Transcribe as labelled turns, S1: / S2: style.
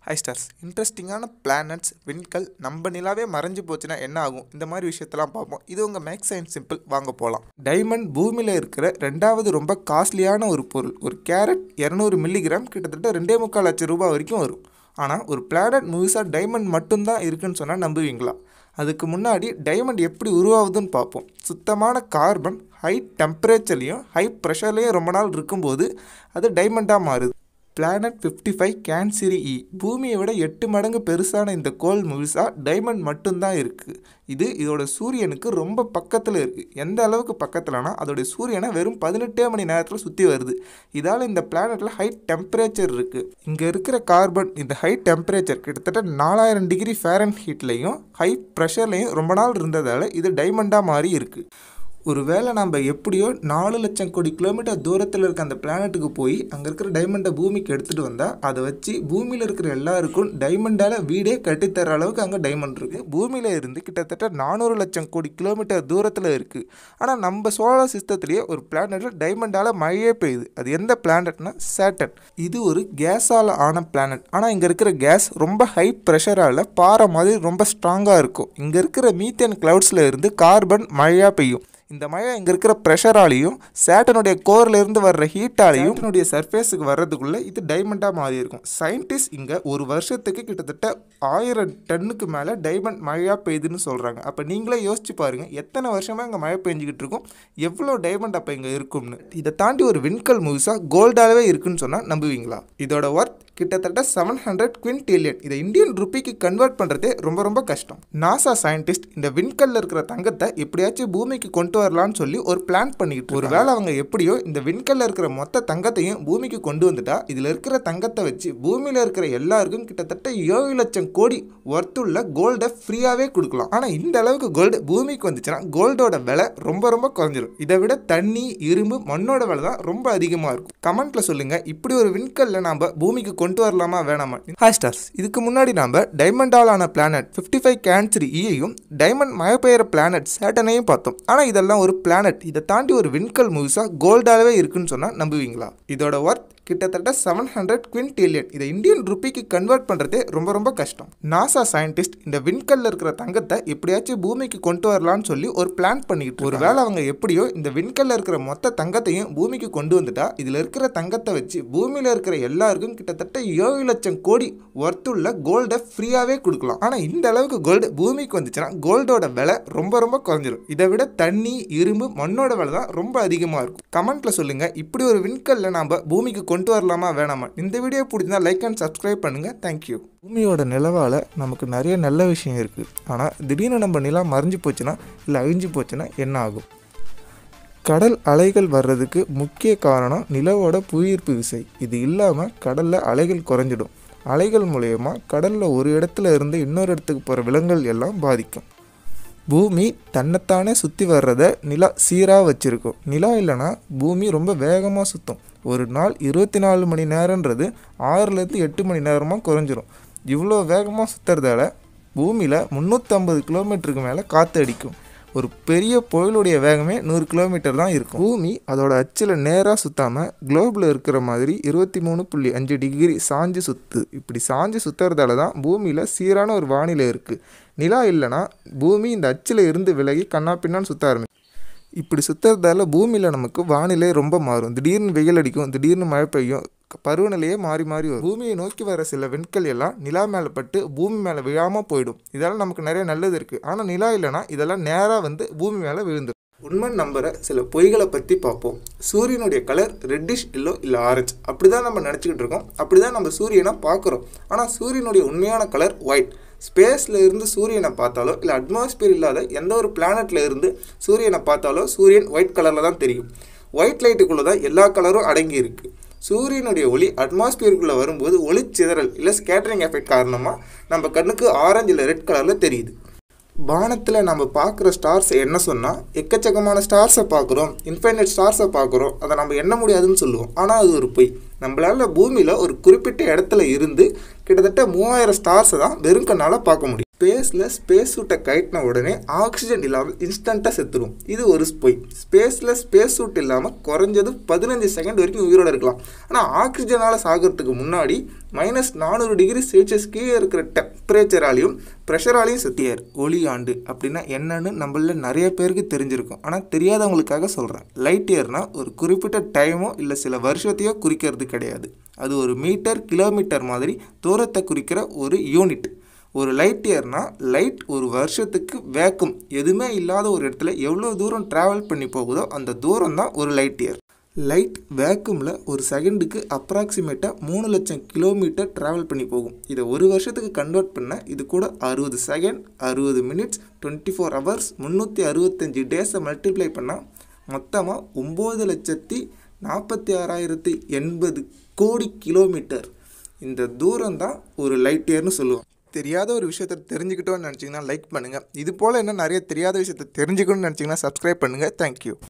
S1: high stars இன்ட்ரெஸ்டிங்கான planets விண்கல் நம்ம நிலாவே மறைஞ்சு போச்சுன்னா என்ன ஆகும் இந்த மாதிரி விஷயத்தெல்லாம் பார்ப்போம் இது உங்கள் மேக்ஸ் அண்ட் சிம்பிள் வாங்க போகலாம் டைமண்ட் பூமியில் இருக்கிற ரெண்டாவது ரொம்ப காஸ்ட்லியான ஒரு பொருள் ஒரு கேரட் இரநூறு மில்லிகிராம் கிட்டத்தட்ட ரெண்டே முக்கால் லட்சம் ரூபாய் வரைக்கும் வரும் ஆனால் ஒரு பிளானட் முழுசாக டைமண்ட் மட்டும்தான் இருக்குன்னு சொன்னால் நம்புவீங்களா அதுக்கு முன்னாடி டைமண்ட் எப்படி உருவாகுதுன்னு பார்ப்போம் சுத்தமான கார்பன் ஹை டெம்பரேச்சர்லேயும் ஹை ப்ரெஷர்லேயும் ரொம்ப நாள் இருக்கும்போது அது டைமண்டாக மாறுது planet fifty five Cancri e பூமியை விட எட்டு மடங்கு பெருசான இந்த கோள் முழுசாக டைமண்ட் மட்டும்தான் இருக்குது இது இதோட சூரியனுக்கு ரொம்ப பக்கத்தில் இருக்குது எந்த அளவுக்கு பக்கத்தில்னா அதோடைய சூரியனை வெறும் பதினெட்டே மணி நேரத்தில் சுற்றி வருது இதால் இந்த பிளானட்டில் ஹை டெம்பரேச்சர் இருக்குது இங்கே இருக்கிற கார்பன் இந்த ஹை டெம்பரேச்சர் கிட்டத்தட்ட நாலாயிரம் டிகிரி ஃபேரன் ஹீட்லேயும் ஹை ப்ரெஷர்லேயும் ரொம்ப நாள் இருந்ததால் இது டைமண்டாக மாறி இருக்குது ஒருவேளை நம்ம எப்படியோ நாலு லட்சம் கோடி கிலோமீட்டர் தூரத்தில் இருக்க அந்த பிளானட்டுக்கு போய் அங்கே இருக்கிற டைமண்டை பூமிக்கு எடுத்துகிட்டு வந்தால் அதை வச்சு பூமியில் இருக்கிற எல்லாருக்கும் டைமண்டால் வீடே கட்டித்தர அளவுக்கு அங்கே டைமண்ட் இருக்குது பூமியில் இருந்து கிட்டத்தட்ட நானூறு லட்சம் கோடி கிலோமீட்டர் தூரத்தில் இருக்குது ஆனால் நம்ம சோலார் சிஸ்டத்துலேயே ஒரு பிளானட்டில் டைமண்டால் மழையே பெய்யுது அது எந்த பிளானட்னா சேட்டன் இது ஒரு கேஸால் ஆன பிளானட் ஆனால் இங்கே இருக்கிற கேஸ் ரொம்ப ஹை ப்ரெஷரால் பாறை மாதிரி ரொம்ப ஸ்ட்ராங்காக இருக்கும் இங்கே இருக்கிற மீத்தேன் கிளவுட்ஸில் இருந்து கார்பன் மழையாக பெய்யும் இந்த மழை இங்கே இருக்கிற ப்ரெஷராலையும் சேட்டனுடைய கோரில் இருந்து வர்ற ஹீட்டாலையும் இதனுடைய சர்ஃபேஸுக்கு வர்றதுக்குள்ளே இது டைமண்டாக மாறி இருக்கும் சயின்டிஸ்ட் இங்கே ஒரு வருஷத்துக்கு கிட்டத்தட்ட ஆயிரம் டன்னுக்கு மேலே டைமண்ட் மழையாக பெய்யுதுன்னு சொல்கிறாங்க அப்போ நீங்களே யோசிச்சு பாருங்கள் எத்தனை வருஷமாக இங்கே மழை பெஞ்சிக்கிட்டு இருக்கும் எவ்வளோ டைமண்ட் அப்போ இங்கே இருக்கும்னு இதை தாண்டி ஒரு விண்கல் முழுசாக கோல்டாகவே இருக்குன்னு சொன்னால் நம்புவீங்களா இதோட ஒர்த் கிட்டத்தட்ட செவன் ஹண்ட்ரட் குவின்டிலியன் இதை இந்தியன் ருப்பிக்கு கன்வெர்ட் பண்ணுறதே ரொம்ப ரொம்ப கஷ்டம் நாசா சயின்டிஸ்ட் இந்த விண்கல்ல இருக்கிற தங்கத்தை எப்படியாச்சும் பூமிக்கு கொண்டு வரலான்னு சொல்லி ஒரு பிளான் பண்ணிக்கிட்டு ஒரு வேளை அவங்க எப்படியோ இந்த விண்கல்ல இருக்கிற மொத்த தங்கத்தையும் பூமிக்கு கொண்டு வந்துட்டா இதில் இருக்கிற தங்கத்தை வச்சு பூமியில் இருக்கிற எல்லாருக்கும் கிட்டத்தட்ட ஏழு லட்சம் கோடி ஒர்த்துள்ள கோல்டை ஃப்ரீயாகவே கொடுக்கலாம் ஆனால் இந்த அளவுக்கு கோல்டு பூமிக்கு வந்துச்சுன்னா கோல்டோட விலை ரொம்ப ரொம்ப குறைஞ்சிரும் இதை விட தண்ணி இரும்பு மண்ணோட விலை தான் ரொம்ப அதிகமாக இருக்கும் கமெண்ட்ல சொல்லுங்க இப்படி ஒரு விண்கல்ல நாம பூமிக்கு கொண்டு வரலாமா வேணாமா ஹாய் ஸ்டார்ஸ் இதுக்கு முன்னாடி நாம டைமண்டால் ஆன பிளானட் ஃபிஃப்டி ஃபைவ் கேன்சரி ஈயையும் டைமண்ட் மழை பெய்கிற பிளானட் சேட்டனையும் பார்த்தோம் ஆனால் இதெல்லாம் ஒரு பிளானட் இதை தாண்டி ஒரு விண்கல் முழுசாக கோல்டாகவே இருக்குன்னு சொன்னால் நம்புவீங்களா இதோட ஒர்த் கிட்டத்தட்ட செவன் ஹண்ட்ரட் குவின்டிலியன் இதை இந்தியன் ருப்பிக்கு கன்வெர்ட் பண்ணுறதே ரொம்ப ரொம்ப கஷ்டம் நாசா சயின்டிஸ்ட் இந்த விண்கல்ல இருக்கிற தங்கத்தை எப்படியாச்சும் பூமிக்கு கொண்டு வரலான்னு சொல்லி ஒரு பிளான் பண்ணிக்கிட்டு ஒரு வேளை அவங்க எப்படியோ இந்த விண்கல்ல இருக்கிற மொத்த தங்கத்தையும் பூமிக்கு கொண்டு வந்துட்டா இதில் இருக்கிற தங்கத்தை வச்சு பூமியில் இருக்கிற எல்லாருக்கும் கிட்டத்தட்ட ஏழு லட்சம் கோடி ஒர்த்துள்ள கோல்டை ஃப்ரீயாகவே கொடுக்கலாம் ஆனால் இந்த அளவுக்கு கோல்டு பூமிக்கு வந்துச்சுன்னா கோல்டோட விலை ரொம்ப ரொம்ப குறைஞ்சிரும் இதை விட தண்ணி இரும்பு மண்ணோட விலை தான் ரொம்ப அதிகமாக இருக்கும் கமெண்ட்ல சொல்லுங்க இப்படி ஒரு விண்கல்ல நாம பூமிக்கு கொண்டு வரலாமா வேணாமா இந்த வீடியோ பிடிச்சிருந்தா லைக் அண்ட் சப்ஸ்கிரைப் பண்ணுங்க தேங்க்யூ பூமியோட நிலவால் நமக்கு நிறைய நல்ல விஷயம் இருக்குது ஆனால் திடீர்னு நம்ம நிலா மறைஞ்சு போச்சுன்னா இல்லை அழிஞ்சு போச்சுன்னா என்ன ஆகும் கடல் அலைகள் வர்றதுக்கு முக்கிய காரணம் நிலவோட புவியீர்ப்பு விசை இது இல்லாமல் கடலில் அலைகள் குறைஞ்சிடும் அலைகள் மூலயமா கடலில் ஒரு இடத்துல இருந்து இன்னொரு இடத்துக்கு போகிற விலங்குகள் எல்லாம் பாதிக்கும் பூமி தன்னைத்தானே சுற்றி வர்றத நிலா சீராக வச்சுருக்கும் நிலா இல்லைன்னா பூமி ரொம்ப வேகமாக சுற்றும் ஒரு நாள் இருபத்தி நாலு மணி நேரன்றது ஆறுலேருந்து எட்டு மணி நேரமாக குறைஞ்சிரும் இவ்வளோ வேகமாக சுற்றுறதால பூமியில் முந்நூற்றம்பது கிலோமீட்டருக்கு மேலே காற்று அடிக்கும் ஒரு பெரிய புயலுடைய வேகமே நூறு கிலோமீட்டர் தான் இருக்கும் பூமி அதோட அச்சில் நேராக சுற்றாமல் குளோபில் இருக்கிற மாதிரி இருபத்தி மூணு புள்ளி அஞ்சு டிகிரி சாஞ்சு சுற்று இப்படி சாஞ்சு சுற்றுறதால தான் பூமியில் சீரான ஒரு வானிலை இருக்குது நிலா இல்லைன்னா பூமி இந்த அச்சில் இருந்து விலகி கண்ணா பின்னான்னு சுற்ற ஆரம்பிக்கும் இப்படி சுற்றுறதால பூமியில் நமக்கு வானிலை ரொம்ப மாறும் திடீர்னு வெயில் அடிக்கும் திடீர்னு மழை பெய்யும் பருவநிலையே மாறி மாறி வரும் பூமியை நோக்கி வர சில விண்கல் எல்லாம் நிலா மேலே பட்டு பூமி மேலே விழாமல் போயிடும் இதெல்லாம் நமக்கு நிறைய நல்லது இருக்குது ஆனால் நிலா இல்லைன்னா இதெல்லாம் நேராக வந்து பூமி மேலே விழுந்துடும் உண்மை நம்புகிற சில பொய்களை பற்றி பார்ப்போம் சூரியனுடைய கலர் ரெட்டிஷ் எல்லோ இல்லை ஆரஞ்சு அப்படி தான் நம்ம நினச்சிக்கிட்டு இருக்கோம் அப்படி தான் நம்ம சூரியனை பார்க்குறோம் ஆனால் சூரியனுடைய உண்மையான கலர் ஒயிட் ஸ்பேஸில் இருந்து சூரியனை பார்த்தாலோ இல்லை அட்மாஸ்பியர் இல்லாத எந்த ஒரு பிளானட்டில் இருந்து சூரியனை பார்த்தாலோ சூரியன் ஒயிட் கலரில் தான் தெரியும் ஒயிட் லைட்டுக்குள்ளே தான் எல்லா கலரும் அடங்கி இருக்குது சூரியனுடைய ஒளி அட்மாஸ்பியருக்குள்ளே வரும்போது ஒளிச்சிதறல் இல்லை ஸ்கேட்டரிங் எஃபெக்ட் காரணமாக நம்ம கண்ணுக்கு ஆரஞ்சு இல்லை ரெட் கலரில் தெரியுது வானத்தில் நம்ம பார்க்குற ஸ்டார்ஸ் என்ன சொன்னால் எக்கச்சக்கமான ஸ்டார்ஸை பார்க்குறோம் இன்ஃபைனைட் ஸ்டார்ஸை பார்க்குறோம் அதை நம்ம எண்ண முடியாதுன்னு சொல்லுவோம் ஆனால் அது ஒரு பொய் நம்மளால் பூமியில் ஒரு குறிப்பிட்ட இடத்துல இருந்து கிட்டத்தட்ட மூவாயிரம் ஸ்டார்ஸை தான் வெறும் கண்ணால் பார்க்க முடியும் ஸ்பேஸில் ஸ்பேஸ் சூட்டை கட்டின உடனே ஆக்சிஜன் இல்லாமல் இன்ஸ்டண்ட்டாக செத்துடும் இது ஒரு பொய் ஸ்பேஸில் ஸ்பேஸ் சூட் இல்லாமல் குறைஞ்சது பதினஞ்சு செகண்ட் வரைக்கும் உயிரோடு இருக்கலாம் ஆனால் ஆக்சிஜனால் சாகிறதுக்கு முன்னாடி மைனஸ் நானூறு டிகிரி செல்சியஸ் கீழே இருக்கிற டெம்பரேச்சராலையும் ப்ரெஷராலையும் செத்தியார் ஒளி ஆண்டு அப்படின்னா என்னன்னு நம்மள நிறைய பேருக்கு தெரிஞ்சிருக்கும் ஆனால் தெரியாதவங்களுக்காக சொல்கிறேன் லைட் இயர்னா ஒரு குறிப்பிட்ட டைமோ இல்லை சில வருஷத்தையோ குறிக்கிறது கிடையாது அது ஒரு மீட்டர் கிலோமீட்டர் மாதிரி தூரத்தை குறிக்கிற ஒரு யூனிட் ஒரு லைட் இயர்னா லைட் ஒரு வருஷத்துக்கு வேக்கும் எதுவுமே இல்லாத ஒரு இடத்துல எவ்வளோ தூரம் ட்ராவல் பண்ணி போகுதோ அந்த தூரம் தான் ஒரு லைட் இயர் லைட் வேக்குமில் ஒரு செகண்டுக்கு அப்ராக்சிமேட்டாக மூணு லட்சம் கிலோமீட்டர் ட்ராவல் பண்ணி போகும் இதை ஒரு வருஷத்துக்கு கன்வெர்ட் பண்ண இது கூட அறுபது செகண்ட் அறுபது மினிட்ஸ் டுவெண்ட்டி ஃபோர் ஹவர்ஸ் முந்நூற்றி அறுபத்தஞ்சி டேஸை மல்டிப்ளை பண்ணால் மொத்தமாக ஒம்பது லட்சத்தி நாற்பத்தி ஆறாயிரத்தி எண்பது கோடி கிலோமீட்டர் இந்த தூரம் தான் ஒரு லைட் இயர்னு சொல்லுவோம் தெரியாத ஒரு விஷயத்த தெரிஞ்சுக்கிட்டோன்னு நினச்சிங்கன்னா லைக் பண்ணுங்கள் இது போல் இன்னும் நிறைய தெரியாத விஷயத்த தெரிஞ்சுக்கணும்னு நினச்சிங்கன்னா சப்ஸ்கிரைப் பண்ணுங்கள் தேங்க்யூ